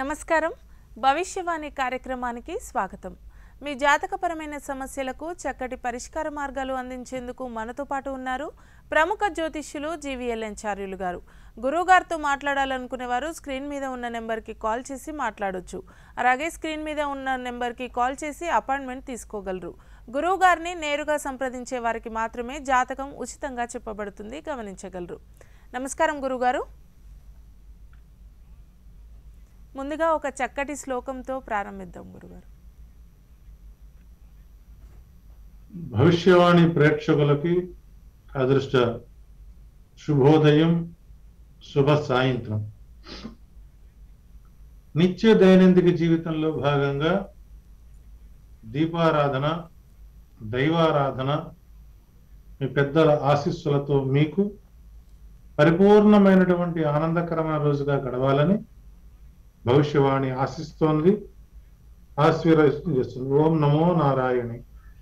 నమస్కారం భవిష్యవాణి కార్యక్రమానికి స్వాగతం మీ జాతకపరమైన సమస్యలకు చక్కటి పరిష్కార మార్గాలు అందించేందుకు మనతో పాటు ఉన్నారు ప్రముఖ జ్యోతిష్యులు జీవీఎల్ఎన్ చార్యులు గారు గురువుగారితో మాట్లాడాలనుకునే వారు స్క్రీన్ మీద ఉన్న నెంబర్కి కాల్ చేసి మాట్లాడొచ్చు అలాగే స్క్రీన్ మీద ఉన్న నెంబర్కి కాల్ చేసి అపాయింట్మెంట్ తీసుకోగలరు గురువు గారిని నేరుగా సంప్రదించే వారికి మాత్రమే జాతకం ఉచితంగా చెప్పబడుతుంది గమనించగలరు నమస్కారం గురుగారు ముందుగా ఒక చక్కటి శ్లోకంతో ప్రారంభిద్దాం గురుగారు భవిష్యవాణి ప్రేక్షకులకి అదృష్ట శుభోదయం శుభ సాయంత్రం నిత్య దైనందిక జీవితంలో భాగంగా దీపారాధన దైవారాధన మీ పెద్దల ఆశీస్సులతో మీకు పరిపూర్ణమైనటువంటి ఆనందకరమైన రోజుగా గడవాలని భవిష్యవాణి ఆశిస్తోంది ఆశీర్వదిస్తుంది ఓం నమో నారాయణి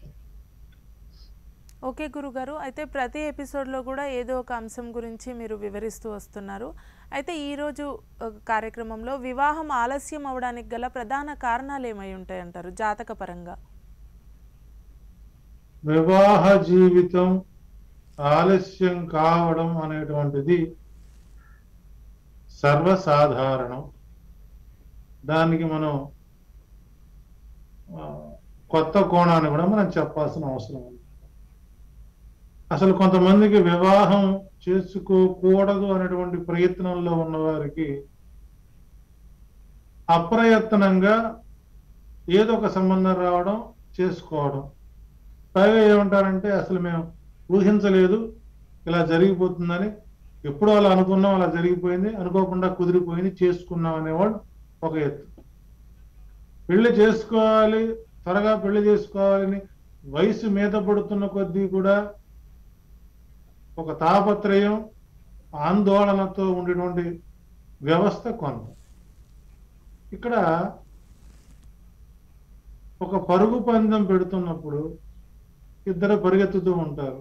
ఓకే గురుగారు అయితే ప్రతి ఎపిసోడ్లో కూడా ఏదో ఒక అంశం గురించి మీరు వివరిస్తూ వస్తున్నారు అయితే ఈరోజు ఆ, కార్యక్రమంలో వివాహం ఆలస్యం అవడానికి గల ప్రధాన కారణాలు ఏమై ఉంటాయంటారు జాతకపరంగా వివాహ జీవితం ఆలస్యం కావడం అనేటువంటిది సర్వసాధారణం దానికి మనం ఆ, కొత్త కోణాన్ని కూడా మనం చెప్పాల్సిన అవసరం ఉంది అసలు కొంతమందికి వివాహం చేసుకోకూడదు అనేటువంటి ప్రయత్నంలో ఉన్నవారికి అప్రయత్నంగా ఏదో ఒక సంబంధం రావడం చేసుకోవడం పైగా ఏమంటారంటే అసలు మేము ఊహించలేదు ఇలా జరిగిపోతుందని ఎప్పుడు అలా అనుకున్నాం అలా జరిగిపోయింది అనుకోకుండా కుదిరిపోయింది చేసుకున్నాం అనేవాడు ఒక ఎత్తు పెళ్లి చేసుకోవాలి త్వరగా పెళ్లి చేసుకోవాలని వయసు మీద పడుతున్న కొద్దీ కూడా ఒక తాపత్రయం ఆందోళనతో ఉండేటువంటి వ్యవస్థ కొంత ఇక్కడ ఒక పరుగు పందెం పెడుతున్నప్పుడు ఇద్దరు పరిగెత్తుతూ ఉంటారు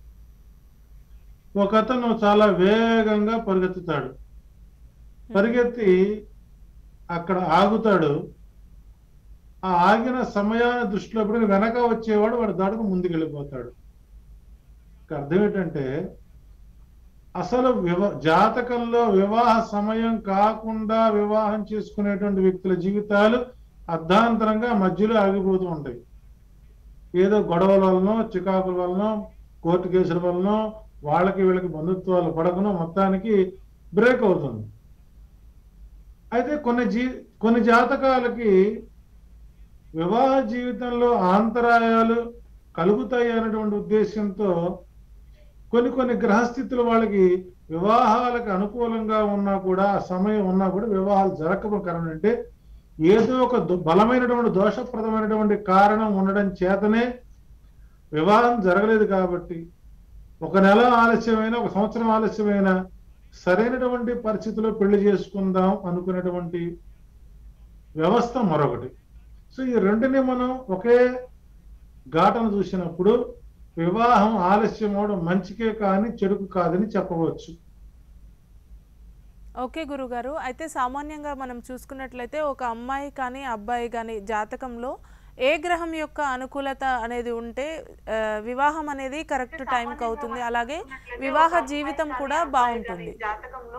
ఒక అతను చాలా వేగంగా పరిగెత్తుతాడు పరిగెత్తి అక్కడ ఆగుతాడు ఆ ఆగిన సమయాన్ని దృష్టిలో పెట్టుకుని వెనక వచ్చేవాడు వాడి దాడుకు ముందుకు వెళ్ళిపోతాడు ఇక అర్థం ఏంటంటే అసలు వివ జాతకంలో వివాహ సమయం కాకుండా వివాహం చేసుకునేటువంటి వ్యక్తుల జీవితాలు అర్ధాంతరంగా మధ్యలో ఆగిపోతూ ఉంటాయి ఏదో గొడవల వలన చికాకుల వలన కోర్టు కేసుల వలన వాళ్ళకి వీళ్ళకి బంధుత్వాలు పడకను మొత్తానికి బ్రేక్ అవుతుంది అయితే కొన్ని జీ కొన్ని జాతకాలకి వివాహ జీవితంలో ఆంతరాయాలు కలుగుతాయి అనేటువంటి ఉద్దేశంతో కొన్ని కొన్ని గ్రహస్థితులు వాళ్ళకి వివాహాలకు అనుకూలంగా ఉన్నా కూడా ఆ సమయం ఉన్నా కూడా వివాహాలు జరగకపోవడం కారణం అంటే ఏదో ఒక దో- బలమైనటువంటి దోషప్రదమైనటువంటి కారణం ఉండడం చేతనే వివాహం జరగలేదు కాబట్టి ఒక నెల ఆలస్యమైన ఒక సంవత్సరం ఆలస్యమైన సరైనటువంటి పరిస్థితిలో పెళ్లి చేసుకుందాం అనుకునేటువంటి వ్యవస్థ మరొకటి సో ఈ రెండుని మనం ఒకే ఘాటను చూసినప్పుడు వివాహం ఆలస్యం అవడం మంచికే కానీ చెడుకు కాదని చెప్పవచ్చు ఓకే గురుగారు అయితే సామాన్యంగా మనం చూసుకున్నట్లయితే ఒక అమ్మాయి కానీ అబ్బాయి కానీ జాతకంలో ఏ గ్రహం యొక్క అనుకూలత అనేది ఉంటే ఆ, వివాహం అనేది కరెక్ట్ టైంకి అవుతుంది అలాగే వివాహ జీవితం కూడా బాగుంటుంది జాతకంలో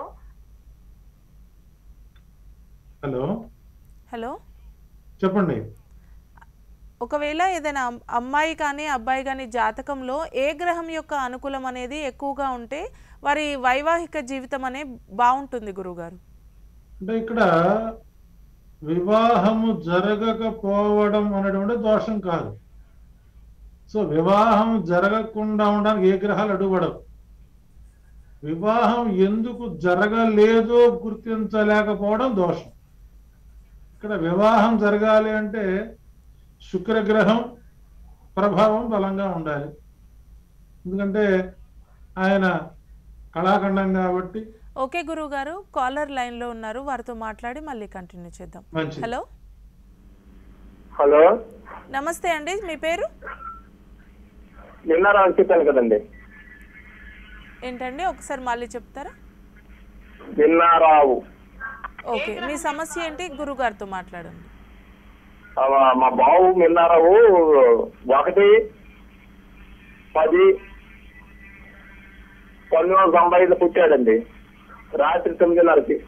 హలో హలో చెప్పండి ఒకవేళ ఏదైనా అమ్- అమ్మాయి కానీ అబ్బాయి కానీ జాతకంలో ఏ గ్రహం యొక్క అనుకూలం అనేది ఎక్కువగా ఉంటే వారి వైవాహిక జీవితం అనే బాగుంటుంది గురుగారు అంటే ఇక్కడ వివాహము జరగకపోవడం అనేటువంటి దోషం కాదు సో వివాహం జరగకుండా ఉండడానికి ఏ గ్రహాలు అడ్డుపడవు వివాహం ఎందుకు జరగలేదో గుర్తించలేకపోవడం దోషం ఇక్కడ వివాహం జరగాలి అంటే శుక్రగ్రహం ప్రభావం బలంగా ఉండాలి ఎందుకంటే ఆయన కళాఖండం కాబట్టి ఓకే గురువు గారు కాలర్ లైన్లో ఉన్నారు వారితో మాట్లాడి మళ్ళీ కంటిన్యూ చేద్దాం మంచిది హలో హలో నమస్తే అండి మీ పేరు నిన్న రావు చెప్పాను కదండి ఏంటండి ఒకసారి మళ్ళీ చెప్తారా నిన్నారావు ఓకే మీ సమస్య ఏంటి గురుగారితో మాట్లాడండి ఆ, మా బావు మిన్నారావు ఒకటి పది పంతొమ్మిది వందల తొంభై ఐదులో పుట్టాడండి రాత్రి తొమ్మిదిన్నరకి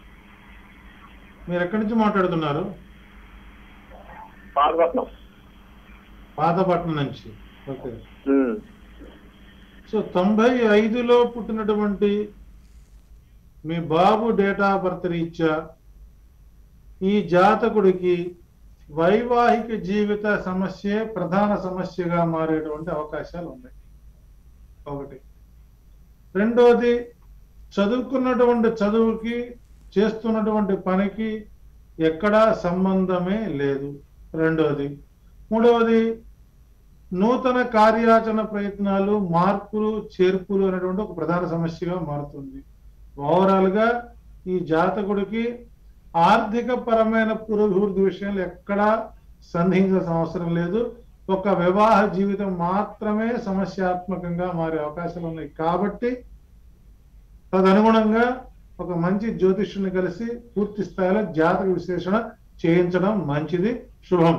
మీరు ఎక్కడి నుంచి మాట్లాడుతున్నారు పాతపట్నం పాతపట్నం నుంచి ఓకే ఉమ్. సో తొంభై ఐదులో పుట్టినటువంటి మీ బాబు డేట్ ఆఫ్ బర్త్ రీత్యా ఈ జాతకుడికి వైవాహిక జీవిత సమస్యే ప్రధాన సమస్యగా మారేటువంటి అవకాశాలు ఉన్నాయి ఒకటి రెండోది చదువుకున్నటువంటి చదువుకి చేస్తున్నటువంటి పనికి ఎక్కడా సంబంధమే లేదు రెండోది మూడవది నూతన కార్యాచరణ ప్రయత్నాలు మార్పులు చేర్పులు అనేటువంటి ఒక ప్రధాన సమస్యగా మారుతుంది ఓవరాల్ గా ఈ జాతకుడికి ఆర్థిక పరమైన పురోభివృద్ధి విషయంలో ఎక్కడా సందేహించాల్సిన అవసరం లేదు ఒక వివాహ జీవితం మాత్రమే సమస్యాత్మకంగా మారే అవకాశాలు ఉన్నాయి కాబట్టి తదనుగుణంగా ఒక మంచి జ్యోతిష్యుని కలిసి పూర్తి స్థాయిలో జాతక విశ్లేషణ చేయించడం మంచిది శుభం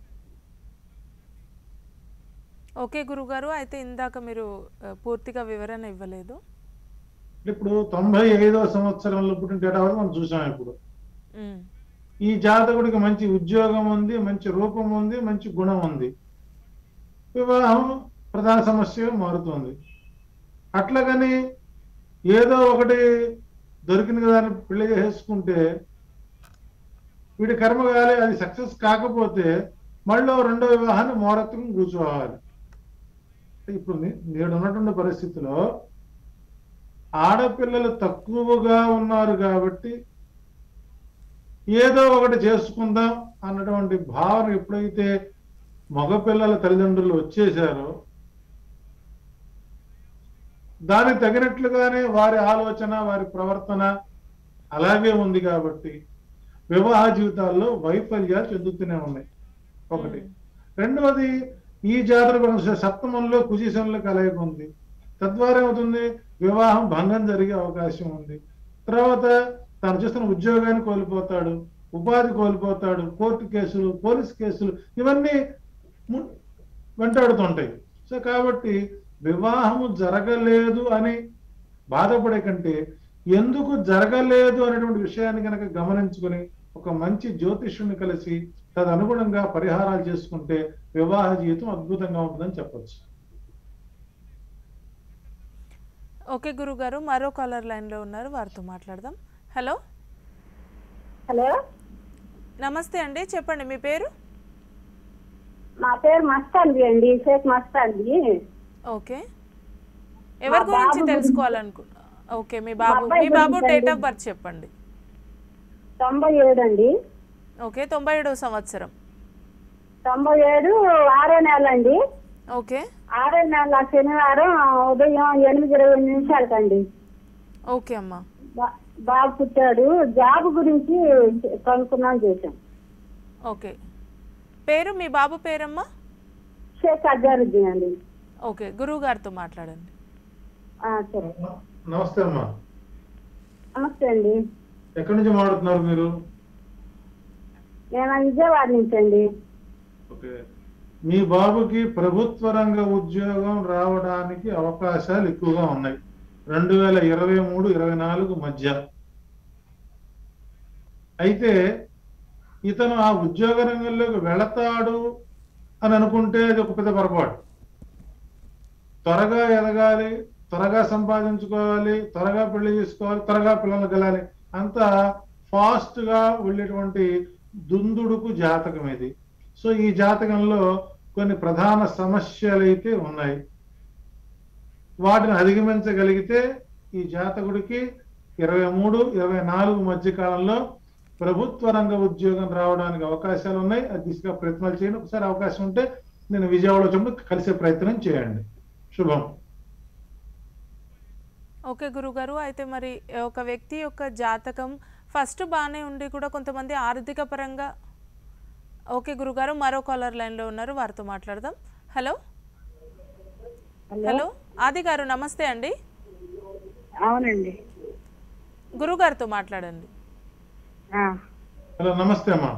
ఓకే గురుగారు అయితే ఇందాక మీరు ఆ, పూర్తిగా వివరణ ఇవ్వలేదు ఇప్పుడు తొంభై ఐదవ సంవత్సరంలో పుట్టిన డేటా వరకు మనం చూసాం ఇప్పుడు ఉమ్, ఈ జాతకుడికి మంచి ఉద్యోగం ఉంది మంచి రూపం ఉంది మంచి గుణం ఉంది వివాహం ప్రధాన సమస్యగా మారుతుంది అట్లాగని ఏదో ఒకటి దొరికింది కదా అని పెళ్లి చేసుకుంటే వీడి కర్మ కాలే అది సక్సెస్ కాకపోతే మళ్ళీ రెండో వివాహాన్ని మోరత్వం కూర్చోవాలి ఇప్పుడు నే- నేడు ఉన్నటువంటి పరిస్థితిలో ఆడపిల్లలు తక్కువగా ఉన్నారు కాబట్టి ఏదో ఒకటి చేసుకుందాం అన్నటువంటి భావన ఎప్పుడైతే మగపిల్లల తల్లిదండ్రులు వచ్చేసారో దానికి తగినట్లుగానే వారి ఆలోచన వారి ప్రవర్తన అలాగే ఉంది కాబట్టి వివాహ జీవితాల్లో వైఫల్యాలు చెందుతూనే ఉన్నాయి ఒకటి రెండవది ఈ జాతర సప్తమంలో కుజీశంలో కలయిక ఉంది తద్వారా ఏమవుతుంది వివాహం భంగం జరిగే అవకాశం ఉంది తర్వాత తాను చేస్తున్న ఉద్యోగాన్ని కోల్పోతాడు ఉపాధి కోల్పోతాడు కోర్టు కేసులు పోలీస్ కేసులు ఇవన్నీ ము- వెంటాడుతుంటాయి సో కాబట్టి వివాహము జరగలేదు అని బాధపడే కంటే ఎందుకు జరగలేదు అనేటువంటి విషయాన్ని కనుక గమనించుకొని ఒక మంచి జ్యోతిష్యుని కలిసి తదనుగుణంగా పరిహారాలు చేసుకుంటే వివాహ జీవితం అద్భుతంగా ఉంటుందని చెప్పొచ్చు ఓకే గురుగారు మరో కాలర్ లైన్లో ఉన్నారు వారితో మాట్లాడదాం హలో హలో నమస్తే అండి చెప్పండి మీ పేరు మా పేరు మస్తాన్వి అండి షేక్ మస్తాన్వి ఓకే ఎవరి మా గురించి బాబు తెలుసుకోవాలనుకు ఓకే మీ బాబు అబ్బాయి మీ బాబు గురించి డేట్ అండి. ఆఫ్ బర్త్ చెప్పండి తొంభై ఏడు అండి ఓకే తొంభై ఏడవ సంవత్సరం తొంభై ఏడు ఆరో నెల అండి ఓకే ఆరో నెల శనివారం ఉదయం ఎనిమిది ఇరవై నిమిషాలకండి ఓకే అమ్మా బా- బాబు పుట్టాడు జాబ్ గురించి కనుక్కున్నాం చేశాం ఓకే పేరు మీ బాబు పేరమ్మా షేక్ అజారుద్దీన్ అండి ఓకే గురువు గారితో మాట్లాడండి ఆ, సరే నమస్తే అమ్మా నమస్తే అండి ఎక్కడి నుంచి మాట్లాడుతున్నారు మీరు నేను విజయవాడ నుంచి అండి ఓకే మీ బాబుకి ప్రభుత్వ రంగ ఉద్యోగం రావడానికి అవకాశాలు ఎక్కువగా ఉన్నాయి రెండు వేల ఇరవై మూడు ఇరవై నాలుగు మధ్య అయితే ఇతను ఆ ఉద్యోగ రంగంలోకి వెళతాడు అని అనుకుంటే అది ఒక పెద్ద పొరపాటు త్వరగా ఎదగాలి త్వరగా సంపాదించుకోవాలి త్వరగా పెళ్లి చేసుకోవాలి త్వరగా పిల్లలు కలాలి అంత ఫాస్ట్ గా వెళ్ళేటువంటి దుందుడుకు జాతకం ఇది సో ఈ జాతకంలో కొన్ని ప్రధాన సమస్యలు అయితే ఉన్నాయి వాటిని అధిగమించగలిగితే ఈ జాతకుడికి ఇరవై మూడు ఇరవై నాలుగు మధ్య కాలంలో ప్రభుత్వ రంగ ఉద్యోగం రావడానికి అవకాశాలు ఉన్నాయి అది దిశగా ప్రయత్నాలు చేయండి ఒకసారి అవకాశం ఉంటే నేను విజయవాడ వచ్చినప్పుడు కలిసే ప్రయత్నం చేయండి శుభం ఓకే గురుగారు అయితే మరి ఒక వ్యక్తి యొక్క జాతకం ఫస్ట్ బాగానే ఉండి కూడా కొంతమంది ఆర్థిక పరంగా ఓకే గురుగారు మరో కాలర్ లైన్లో ఉన్నారు వారితో మాట్లాడదాం హలో హలో ఆది గారు నమస్తే అండి అవునండి గురుగారితో మాట్లాడండి ఆ. హలో నమస్తే అమ్మా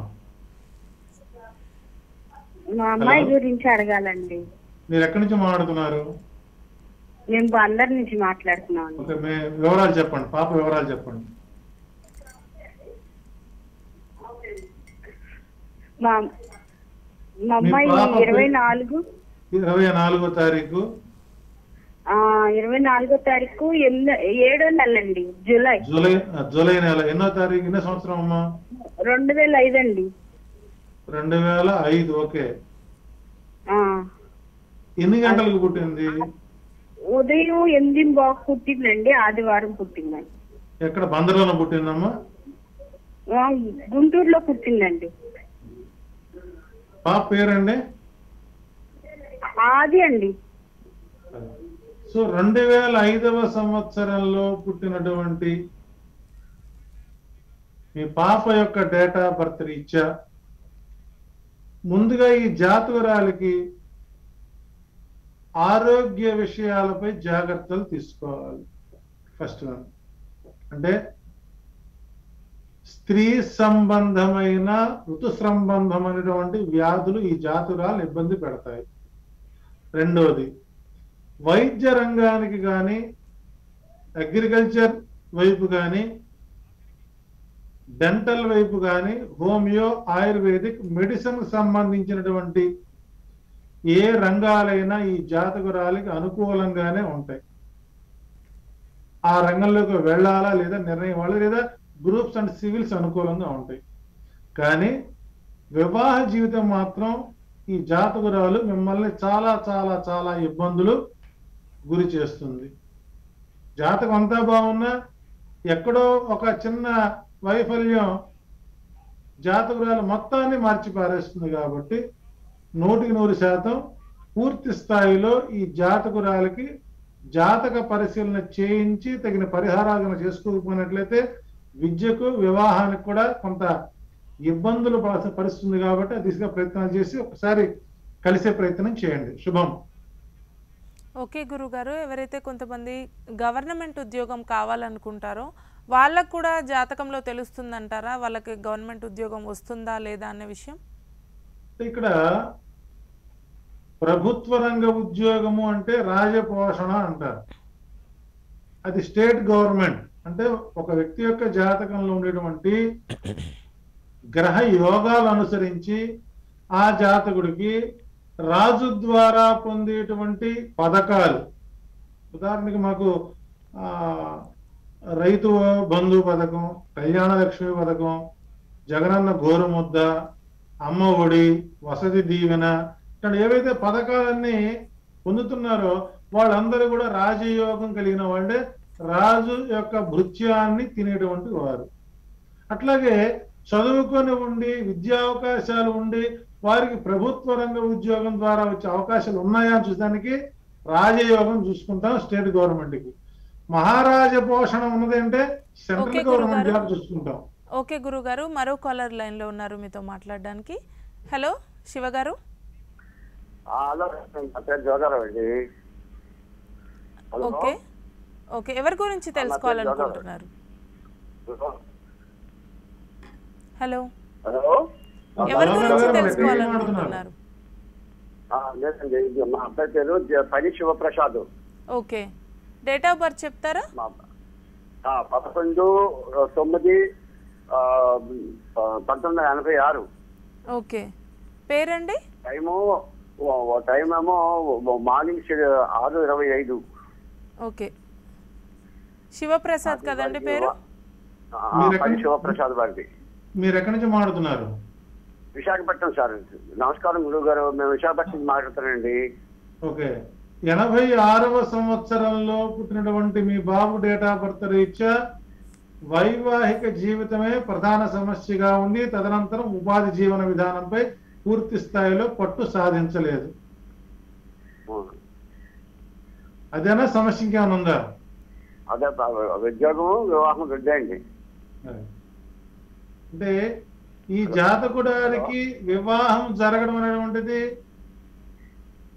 మా అమ్మాయి హలో. గురించి అడగాలండి మీరు ఎక్కడి నుంచి మాట్లాడుతున్నారు మేము బందర్ నుంచి మాట్లాడుతున్నాం ఓకే మీ వివరాలు చెప్పండి పాప వివరాలు చెప్పండి మా మా అమ్మాయి పాపకు- ఇరవై నాలుగు ఇరవై నాలుగో తారీఖు ఆ, ఇరవై నాలుగో తారీఖు ఎనిమిది ఏడో నెల అండి జూలై జూలై జూలై నెల ఎన్నో తారీఖు ఎన్నో సంవత్సరం అమ్మా రెండు వేల ఐదు అండి రెండు వేల ఐదు ఓకే ఆ. ఎన్ని గంటలకు పుట్టింది ఉదయం ఎనిమిది బాగు పుట్టిందండి ఆదివారం పుట్టిందండి ఎక్కడ బందర్లోనే పుట్టిందమ్మా ఆ, గుంటూరులో పుట్టిందండి పాప పేరండి ఆది అండి సో రెండు వేల ఐదవ సంవత్సరంలో పుట్టినటువంటి మీ పాప యొక్క డేట్ ఆఫ్ బర్త్ రీత్యా ముందుగా ఈ జాతకురాలికి ఆరోగ్య విషయాలపై జాగ్రత్తలు తీసుకోవాలి ఫస్ట్ వన్ అంటే స్త్రీ సంబంధమైన ఋతు సంబంధమైనటువంటి వ్యాధులు ఈ జాతురాలు ఇబ్బంది పెడతాయి రెండవది వైద్య రంగానికి కానీ అగ్రికల్చర్ వైపు కానీ డెంటల్ వైపు కానీ హోమియో ఆయుర్వేదిక్ మెడిసిన్ సంబంధించినటువంటి ఏ రంగాలైనా ఈ జాతకురాలికి అనుకూలంగానే ఉంటాయి ఆ రంగంలోకి వెళ్ళాలా లేదా నిర్ణయం వాళ్ళు లేదా గ్రూప్స్ అండ్ సివిల్స్ అనుకూలంగా ఉంటాయి కానీ వివాహ జీవితం మాత్రం ఈ జాతకురాలు మిమ్మల్ని చాలా చాలా చాలా ఇబ్బందులు గురి చేస్తుంది జాతకం అంతా బాగున్నా ఎక్కడో ఒక చిన్న వైఫల్యం జాతకురాలు మొత్తాన్ని మార్చి పారేస్తుంది కాబట్టి నూటికి నూరు శాతం పూర్తి స్థాయిలో ఈ జాతకురాలకి జాతక పరిశీలన చేయించి తగిన పరిహారాలను చేసుకోకపోయినట్లయితే విద్యకు వివాహానికి కూడా కొంత ఇబ్బందులు పడాల్సిన పరిస్థితి ఉంది కాబట్టి ఆ దిశగా ప్రయత్నాలు చేసి ఒకసారి కలిసే ప్రయత్నం చేయండి శుభం ఓకే గురుగారు ఎవరైతే కొంతమంది గవర్నమెంట్ ఉద్యోగం కావాలనుకుంటారో వాళ్ళకు కూడా జాతకంలో తెలుస్తుందంటారా వాళ్ళకి గవర్నమెంట్ ఉద్యోగం వస్తుందా లేదా అనే విషయం ఇక్కడ ప్రభుత్వ రంగ ఉద్యోగము అంటే రాజపోషణ అంటారు అది స్టేట్ గవర్నమెంట్ అంటే ఒక వ్యక్తి యొక్క జాతకంలో ఉండేటువంటి గ్రహ యోగాలు అనుసరించి ఆ జాతకుడికి రాజు ద్వారా పొందేటువంటి పథకాలు ఉదాహరణకి మాకు ఆ రైతు బంధు పథకం కళ్యాణ లక్ష్మి పథకం జగనన్న గోరుముద్ద అమ్మ ఒడి వసతి దీవెన ఇట్లాంటి ఏవైతే పథకాలన్నీ పొందుతున్నారో వాళ్ళందరూ కూడా రాజయోగం కలిగిన వాళ్ళే రాజు యొక్క భృత్యాన్ని తినేటువంటి వారు అట్లాగే చదువుకొని ఉండి విద్యా అవకాశాలు ఉండి వారికి ప్రభుత్వ రంగ ఉద్యోగం ద్వారా వచ్చే అవకాశాలు ఉన్నాయా అని చూడడానికి రాజయోగం చూసుకుంటాం స్టేట్ గవర్నమెంట్ కి మహారాజ పోషణ ఉన్నది అంటే ఓకే, సెంట్రల్ గవర్నమెంట్ గురుగారు. జాబ్ చూసుకుంటాం ఓకే గురుగారు మరో కాలర్ లైన్లో ఉన్నారు మీతో మాట్లాడడానికి హలో శివ గారు హలో నా పేరు జోగారావు అండి హలో ఓకే ఓకే ఎవరి గురించి తెలుసుకోవాలనుకుంటున్నారు హలో హలో ఎవరి బాగా గురించి గారు, తెలుసుకోవాలనుకుంటున్నారు ఆ, లేదండి ఇది మా అబ్బాయి పేరు జ- పని Shivaprasad okay date of birth చెప్తారా మా అబ్బ- ఆ, పదకొండు తొమ్మిది ఆ, పంతొమ్మిది వందల ఎనభై ఆరు ఓకే పేరండి టైము ఓ- ఓ టైం ఏమో ఓ మార్నింగ్ సి- ఆరు ఇరవై ఐదు ఓకే శివప్రసాద్ కదండి పేరు ఆ, మీరు పని ఎక్కడ- శివప్రసాద్ వారిది మీరు ఎక్కడి నుంచి మాట్లాడుతున్నారు విశాఖపట్నం సార్ నమస్కారం గురువు గారు మేము విశాఖపట్నం నుంచి మాట్లాడుతున్నాండి ఓకే ఎనభై ఆరవ సంవత్సరంలో పుట్టినటువంటి మీ బాబు డేట్ ఆఫ్ బర్త్ రీత్యా వైవాహిక జీవితమే ప్రధాన సమస్యగా ఉండి తదనంతరం ఉపాధి జీవన విధానంపై పూర్తి స్థాయిలో పట్టు సాధించలేదు అదేనా సమస్య ఇంకేమైనా ఉందా అదే ప- ఉద్యోగము వివాహం రెండే అంటే ఈ జాతకుడానికి వివాహం జరగడం అనేటువంటిది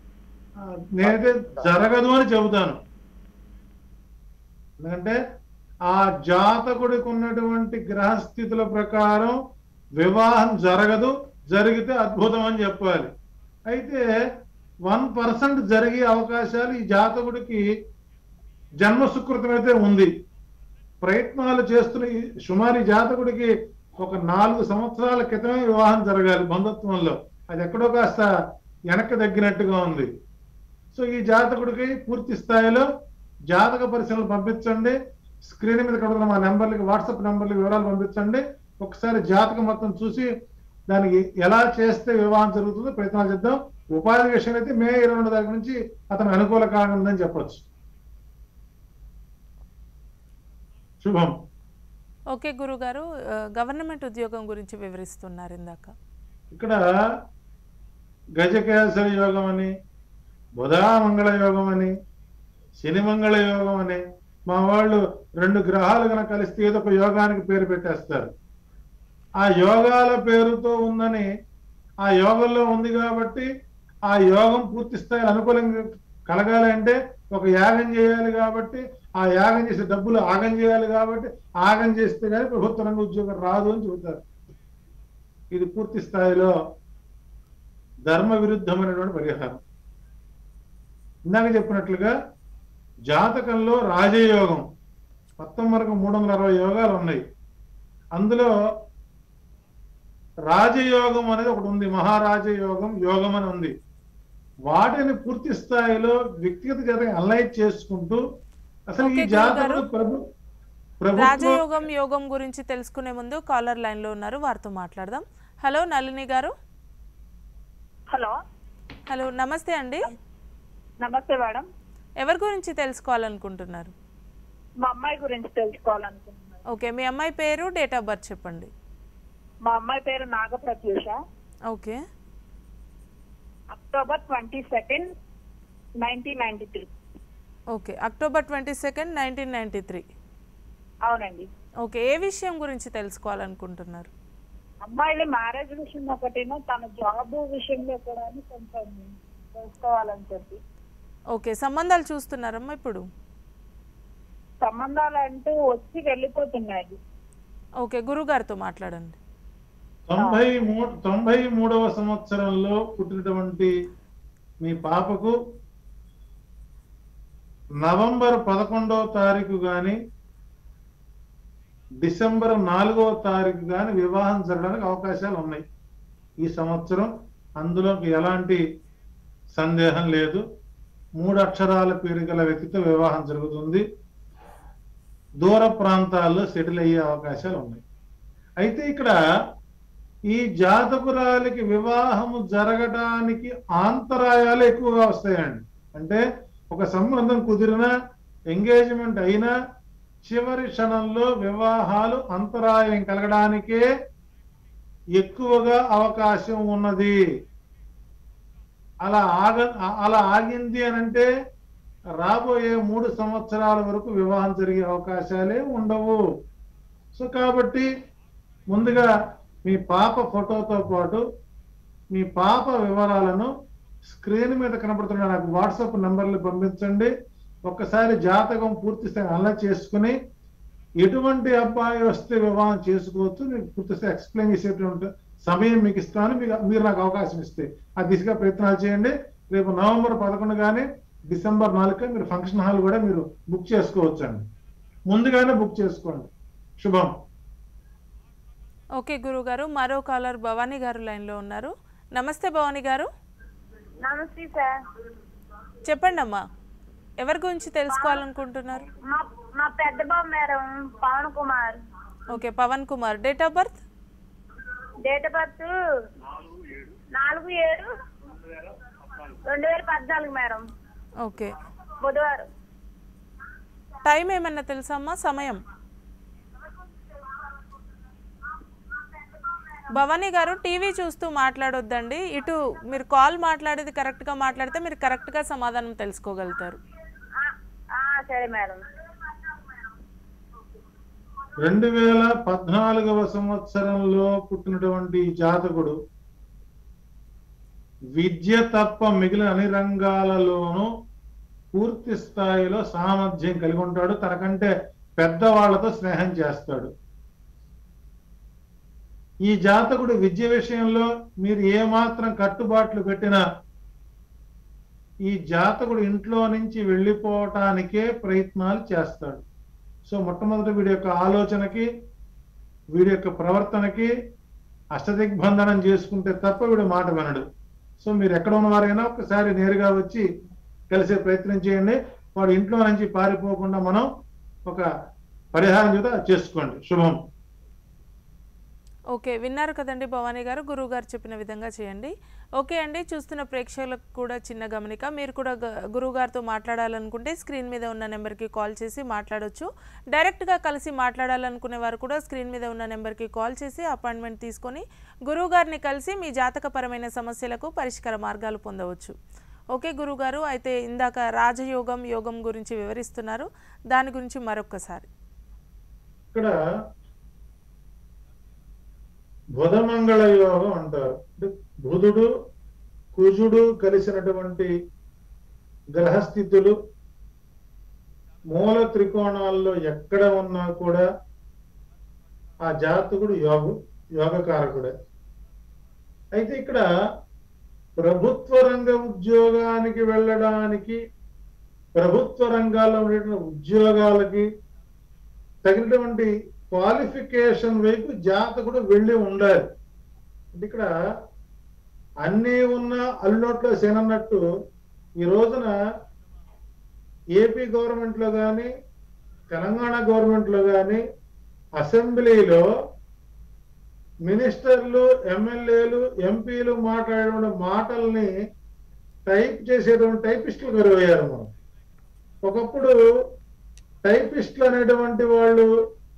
ఆ, నేనైతే జరగదు అని చెబుతాను ఎందుకంటే ఆ జాతకుడికి ఉన్నటువంటి గ్రహస్థితుల ప్రకారం వివాహం జరగదు జరిగితే అద్భుతం అని చెప్పాలి అయితే వన్ పర్సెంట్ జరిగే అవకాశాలు ఈ జాతకుడికి జన్మ సుకృతం అయితే ఉంది ప్రయత్నాలు చేస్తున్న ఈ సుమారు ఈ జాతకుడికి ఒక నాలుగు సంవత్సరాల క్రితమే వివాహం జరగాలి బంధుత్వంలో అది ఎక్కడో కాస్త వెనక్కి తగ్గినట్టుగా ఉంది సో ఈ జాతకుడికి పూర్తి స్థాయిలో జాతక పరిశీలన పంపించండి స్క్రీన్ మీద కడుతున్న మా నెంబర్లకి వాట్సాప్ నెంబర్లకి వివరాలు పంపించండి ఒకసారి జాతకం మొత్తం చూసి దానికి ఎలా చేస్తే వివాహం జరుగుతుందో ప్రయత్నాలు చేద్దాం ఉపాధి విషయం అయితే మే ఇరవై రెండు తారీఖు నుంచి అతను అనుకూల కాలం ఉందని చెప్పొచ్చు శుభం ఓకే గురుగారు ఆ, గవర్నమెంట్ ఉద్యోగం గురించి వివరిస్తున్నారు ఇందాక ఇక్కడ గజకేసరి యోగం అని బుధామంగళ యోగం అని శని మంగళ యోగం అని మా వాళ్ళు రెండు గ్రహాలు కనుక కలిస్తే ఏదో ఒక యోగానికి పేరు పెట్టేస్తారు ఆ యోగాల పేరుతో ఉందని ఆ యోగంలో ఉంది కాబట్టి ఆ యోగం పూర్తి స్థాయిలో అనుకూలంగా కలగాలి అంటే ఒక యాగం చేయాలి కాబట్టి ఆ యాగం చేసే డబ్బులు ఆగం చేయాలి కాబట్టి ఆగం చేస్తే కానీ ప్రభుత్వ రంగ ఉద్యోగం రాదు అని చెబుతారు ఇది పూర్తి స్థాయిలో ధర్మ విరుద్ధమైనటువంటి పరిహారం ఇందాక చెప్పినట్లుగా జాతకంలో రాజయోగం మొత్తం వరకు మూడు వందల అరవై యోగాలు ఉన్నాయి అందులో రాజయోగం అనేది ఒకటి ఉంది మహారాజయోగం యోగం అని ఉంది వాటిని పూర్తి స్థాయిలో వ్యక్తిగత జాతకం అనలైజ్ చేసుకుంటూ అసలు ఈ ఓకే, జాతకుడు గురుగారు. ప్రభు ప్రభుత్వ రాజయోగం యోగం గురించి తెలుసుకునే ముందు కాలర్ లైన్లో ఉన్నారు వారితో మాట్లాడదాం హలో నళిని గారు హలో హలో నమస్తే అండి నమస్తే మేడం ఎవరి గురించి తెలుసుకోవాలనుకుంటున్నారు మా అమ్మాయి గురించి తెలుసుకోవాలనుకుంటున్నాను ఓకే మీ అమ్మాయి పేరు డేట్ ఆఫ్ బర్త్ చెప్పండి మా అమ్మాయి పేరు Nagapratyusha okay October twenty second nineteen ninety three okay October twenty second nineteen ninety three అవునండి ఓకే ఏ విషయం గురించి తెలుసుకోవాలనుకుంటున్నారు అమ్మాయిల మ్యారేజ్ విషయం ఒకటేనో తన జాబ్ విషయంలో కూడా కొంచెం తెలుసుకోవాలని చెప్పి ఓకే సంబంధాలు చూస్తున్నారమ్మా ఇప్పుడు సంబంధాలు అంటూ వచ్చి వెళ్ళిపోతున్నాయి ఓకే గురుగారితో మాట్లాడండి తొంభై మూడు తొంభై మూడవ సంవత్సరంలో పుట్టినటువంటి మీ పాపకు నవంబర్ పదకొండవ తారీఖు గాని డిసెంబర్ నాలుగవ తారీఖు గాని వివాహం జరగడానికి అవకాశాలు ఉన్నాయి ఈ సంవత్సరం అందులోకి ఎలాంటి సందేహం లేదు మూడు అక్షరాల పేరు గల వ్యక్తితో వివాహం జరుగుతుంది దూర ప్రాంతాల్లో సెటిల్ అయ్యే అవకాశాలు ఉన్నాయి అయితే ఇక్కడ ఈ జాతకురాలికి వివాహము జరగడానికి ఆంతరాయాలు ఎక్కువగా వస్తాయండి అంటే ఒక సంబంధం కుదిరినా ఎంగేజ్మెంట్ అయినా చివరి క్షణంలో వివాహాలు అంతరాయం కలగడానికే ఎక్కువగా అవకాశం ఉన్నది అలా ఆగ అలా ఆగింది అని అంటే రాబోయే మూడు సంవత్సరాల వరకు వివాహం జరిగే అవకాశాలే ఉండవు సో కాబట్టి ముందుగా మీ పాప ఫోటోతో పాటు మీ పాప వివరాలను స్క్రీన్ మీద కనబడుతున్న నాకు వాట్సాప్ నంబర్లు పంపించండి ఒక్కసారి జాతకం పూర్తి స్థాయి అనలైజ్ చేసుకుని ఎటువంటి అబ్బాయి వస్తే వివాహం చేసుకోవచ్చు నేను పూర్తిగా ఎక్స్ప్లెయిన్ చేసేటువంటి సమయం మీకు ఇస్తాను మీకు మీరు నాకు అవకాశం ఇస్తే ఆ దిశగా ప్రయత్నాలు చేయండి రేపు నవంబర్ పదకొండు కానీ డిసెంబర్ నాలుగు మీరు ఫంక్షన్ హాల్ కూడా మీరు బుక్ చేసుకోవచ్చండి ముందుగానే బుక్ చేసుకోండి శుభం ఓకే గురుగారు మరో కాలర్ భవానీ గారు లైన్లో ఉన్నారు నమస్తే భవానీ గారు నమస్తే సార్ చెప్పండి అమ్మా ఎవరి గురించి తెలుసుకోవాలనుకుంటున్నారు మా మా పెద్ద బాబు madam Pavan Kumar okay Pavan Kumar date of birth date of birth నాలుగు ఏడు రెండు వేల పద్నాలుగు మేడం ఓకే బుధవారం టైం ఏమన్నా తెలుసా అమ్మా సమయం భవానీ గారు టీవీ చూస్తూ మాట్లాడొద్దండి ఇటు మీరు కాల్ మాట్లాడేది కరెక్ట్గా మాట్లాడితే మీరు కరెక్ట్గా సమాధానం తెలుసుకోగలుగుతారు ఆ, ఆ, సరే మేడం రెండు వేల పద్నాలుగవ సంవత్సరంలో పుట్టినటువంటి ఈ జాతకుడు విద్య తప్ప మిగిలిన అన్ని రంగాలలోనూ పూర్తి స్థాయిలో సామర్థ్యం కలిగి ఉంటాడు తనకంటే పెద్దవాళ్లతో స్నేహం చేస్తాడు ఈ జాతకుడు విద్య విషయంలో మీరు ఏమాత్రం కట్టుబాట్లు పెట్టినా ఈ జాతకుడు ఇంట్లో నుంచి వెళ్ళిపోవటానికే ప్రయత్నాలు చేస్తాడు సో మొట్టమొదటి వీడి యొక్క ఆలోచనకి వీడి యొక్క ప్రవర్తనకి అష్టదిగ్బంధనం చేసుకుంటే తప్ప వీడు మాట వినడు సో మీరు ఎక్కడ ఉన్నవారైనా ఒకసారి నేరుగా వచ్చి కలిసే ప్రయత్నం చేయండి వాడు ఇంట్లో నుంచి పారిపోకుండా మనం ఒక పరిహారం చేత చేసుకోండి శుభం ఓకే విన్నారు కదండి భవానీ గారు గురువు గారు చెప్పిన విధంగా చేయండి ఓకే అండి చూస్తున్న ప్రేక్షకులకు కూడా చిన్న గమనిక మీరు కూడా గ- గురువు గారితో మాట్లాడాలనుకుంటే స్క్రీన్ మీద ఉన్న నెంబర్కి కాల్ చేసి మాట్లాడొచ్చు డైరెక్ట్గా కలిసి మాట్లాడాలనుకునే వారు కూడా స్క్రీన్ మీద ఉన్న నెంబర్కి కాల్ చేసి అపాయింట్మెంట్ తీసుకొని గురువు గారిని కలిసి మీ జాతకపరమైన సమస్యలకు పరిష్కార మార్గాలు పొందవచ్చు ఓకే గురుగారు అయితే ఇందాక రాజయోగం యోగం గురించి వివరిస్తున్నారు దాని గురించి మరొక్కసారి ఇక్కడ బుధమంగళ యోగం అంటారు అంటే బుధుడు కుజుడు కలిసినటువంటి గ్రహస్థితులు మూల త్రికోణాల్లో ఎక్కడ ఉన్నా కూడా ఆ జాతకుడు యోగు యోగకారకుడే అయితే ఇక్కడ ప్రభుత్వ రంగ ఉద్యోగానికి వెళ్ళడానికి ప్రభుత్వ రంగాల్లో ఉండేటువంటి ఉద్యోగాలకి తగినటువంటి క్వాలిఫికేషన్ వైపు జాతకుడు వెళ్ళి ఉండాలి అంటే ఇక్కడ అన్నీ ఉన్న అల్లునోట్లో సేనన్నట్టు ఈ రోజున ఏపీ గవర్నమెంట్ లో కానీ తెలంగాణ గవర్నమెంట్ లో కానీ అసెంబ్లీలో మినిస్టర్లు ఎమ్మెల్యేలు ఎంపీలు మాట్లాడే మాటల్ని టైప్ చేసేటువంటి టైపిస్టులు కరువయ్యారు మనం ఒకప్పుడు టైపిస్టులు అనేటువంటి వాళ్ళు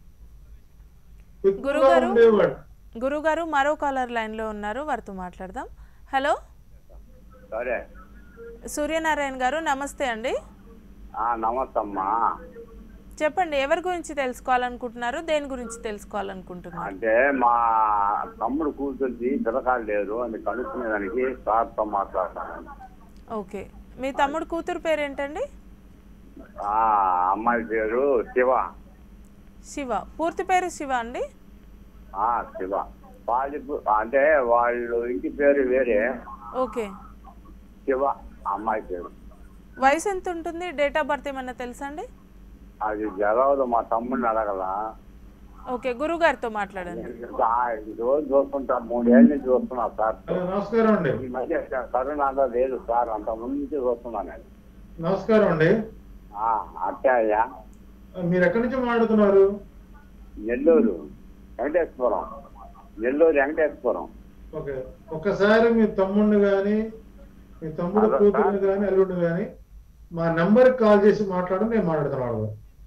ఎక్కువగా గురుగారు? ఉండేవాడు గురుగారు మరో కాలర్ లైన్లో ఉన్నారు వారితో మాట్లాడదాం హలో సరే సూర్యనారాయణ గారు నమస్తే అండి ఆ, నమస్తే అమ్మా చెప్పండి ఎవరి గురించి తెలుసుకోవాలనుకుంటున్నారు దేని గురించి తెలుసుకోవాలనుకుంటున్నారు అంటే మా తమ్ముడు కూతుర్ది పిల్లకాయలు లేరు అది కనుక్కునేదానికి సార్తో మాట్లాడతాను ఓకే మీ తమ్ముడు కూతురు పేరేంటండి ఆ అమ్మాయి పేరు శివ శివ పూర్తి పేరు శివ అండి ఆ శివ వాళ్ళ అంటే వాళ్ళు ఇంటి పేరు వేరే ఓకే శివ అమ్మాయి పేరు వయసు ఎంత ఉంటుంది డేట్ ఆఫ్ బర్త్ ఏమన్నా తెలుసా అండి అది జరగదు మా తమ్ముడిని అడగల ఓకే గురుగారితో మాట్లాడండి ఆ, ఈ రోజు చూస్తుంటా మూడేళ్ళ నుంచి చూస్తున్నా సార్ హలో నమస్కారం అండి ఈ మధ్య కరోనాలో లేదు సార్ అంత ముందు నుంచి చూస్తున్నా నేను నమస్కారం అండి ఆ, అట్టే అయ్యా మీరు ఎక్కడి నుంచి మాట్లాడుతున్నారు నెల్లూరు వెంకటేశ్వరం నెల్లూరు వెంకటేశ్వరం ఓకే ఒక్కసారి మీ తమ్ముడిని కానీ మీ తమ్ముడు హలో, కూతురుని కానీ అల్లుడిని కానీ మా నెంబర్కి కాల్ చేసి మాట్లాడడం నేను మాట్లాడుతున్నాను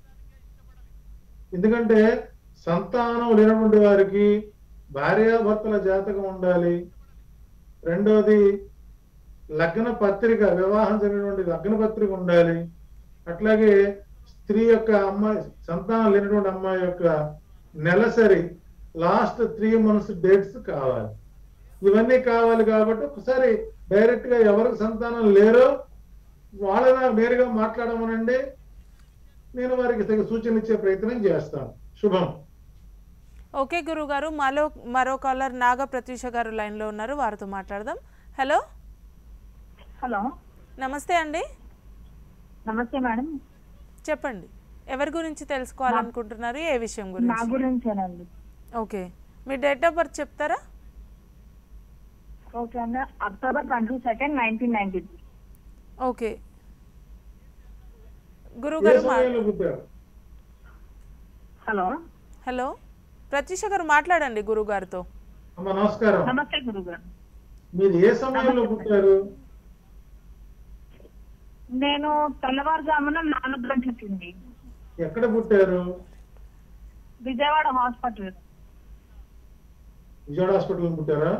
ఎందుకంటే సంతానం లేనటువంటి వారికి భార్యాభర్తల జాతకం ఉండాలి రెండోది లగ్న పత్రిక వివాహం జరిగినటువంటి లగ్న పత్రిక ఉండాలి అట్లాగే స్త్రీ యొక్క అమ్మాయి సంతానం లేనటువంటి అమ్మాయి యొక్క నెలసరి లాస్ట్ త్రీ మంత్స్ డేట్స్ కావాలి ఇవన్నీ కావాలి కాబట్టి ఒకసారి డైరెక్ట్ గా ఎవరికి సంతానం లేరో వాళ్ళని నేరుగా మాట్లాడమనండి నేను వారికి తగిన సూచనలు ఇచ్చే ప్రయత్నం చేస్తాను శుభం ఓకే గురుగారు మరో మరో కాలర్ నాగ ప్రత్యూష గారు లైన్లో ఉన్నారు వారితో మాట్లాడదాం హలో హలో నమస్తే అండి నమస్తే మేడం చెప్పండి ఎవరి గురించి తెలుసుకోవాలనుకుంటున్నారు ఏ విషయం నా గురించి గురించేనండి ఓకే మీ డేట్ ఆఫ్ బర్త్ చెప్తారా ఓకే అండి October twenty second nineteen ninety okay ఏ గురుగారు మా సమయంలో పుట్టారు హలో హలో ప్రత్యూష గారు మాట్లాడండి గురుగారితో అమ్మ నమస్కారం నమస్తే గురుగారు మీరు ఏ సమయంలో పుట్టారు నేను తెల్లవారుజామున నాలుగు గంటలకి ఎక్కడ పుట్టారు విజయవాడ హాస్పిటల్ విజయవాడ హాస్పిటల్ పుట్టారా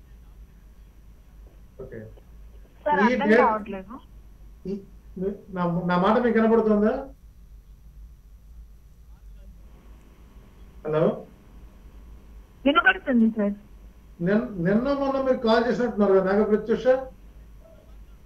ఓకే సార్ ఈ అర్థం డేట్- కావట్లేదు ఈ- మీ- నా నా మాట మీకు కనపడుతుందా హలో వినపడుతుంది సార్ నిన్న నిన్న మొన్న మీరు కాల్ చేసినట్టున్నారు కదా నాగ ప్రత్యూష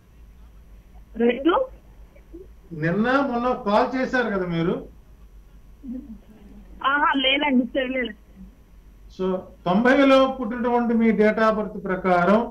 రెండు నిన్న మొన్న కాల్ చేశారు కదా మీరు ఆహా లేదండి తెలియదు సో తొంభైలో పుట్టినటువంటి మీ డేట్ ఆఫ్ బర్త్ ప్రకారం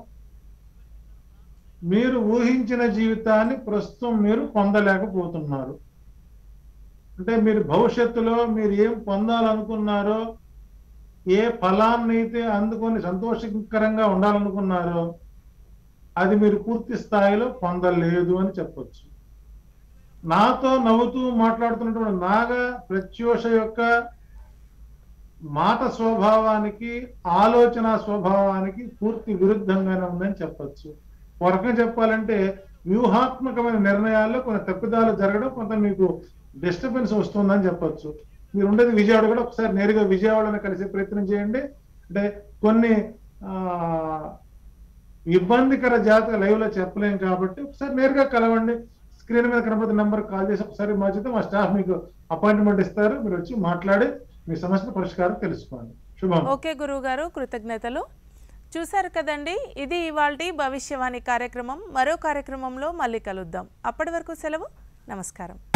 మీరు ఊహించిన జీవితాన్ని ప్రస్తుతం మీరు పొందలేకపోతున్నారు అంటే మీరు భవిష్యత్తులో మీరు ఏం పొందాలనుకున్నారో ఏ ఫలాన్ని అయితే అందుకొని సంతోషకరంగా ఉండాలనుకున్నారో అది మీరు పూర్తి స్థాయిలో పొందలేదు అని చెప్పొచ్చు నాతో నవ్వుతూ మాట్లాడుతున్నటువంటి నాగ ప్రత్యూష యొక్క మాట స్వభావానికి ఆలోచన స్వభావానికి పూర్తి విరుద్ధంగానే ఉందని చెప్పొచ్చు ఒక రకంగా చెప్పాలంటే వ్యూహాత్మకమైన నిర్ణయాల్లో కొన్ని తప్పిదాలు జరగడం కొంత మీకు డిస్టర్బెన్స్ వస్తుందని చెప్పొచ్చు మీరు ఉండేది విజయవాడ కూడా ఒకసారి నేరుగా విజయవాడని కలిసే ప్రయత్నం చేయండి అంటే కొన్ని ఆ ఇబ్బందికర జాతక లైవ్ లో చెప్పలేం కాబట్టి ఒకసారి నేరుగా కలవండి స్క్రీన్ మీద కనబడుతున్న నెంబర్ కాల్ చేసి ఒకసారి మా చేత మా స్టాఫ్ మీకు అపాయింట్మెంట్ ఇస్తారు మీరు వచ్చి మాట్లాడి మీ సమస్య పరిష్కారం తెలుసుకోండి శుభం ఓకే గురువు గారు కృతజ్ఞతలు చూశారు కదండి ఇది ఇవాల్టి భవిష్యవాణి కార్యక్రమం మరో కార్యక్రమంలో మళ్ళీ కలుద్దాం అప్పటి వరకు సెలవు నమస్కారం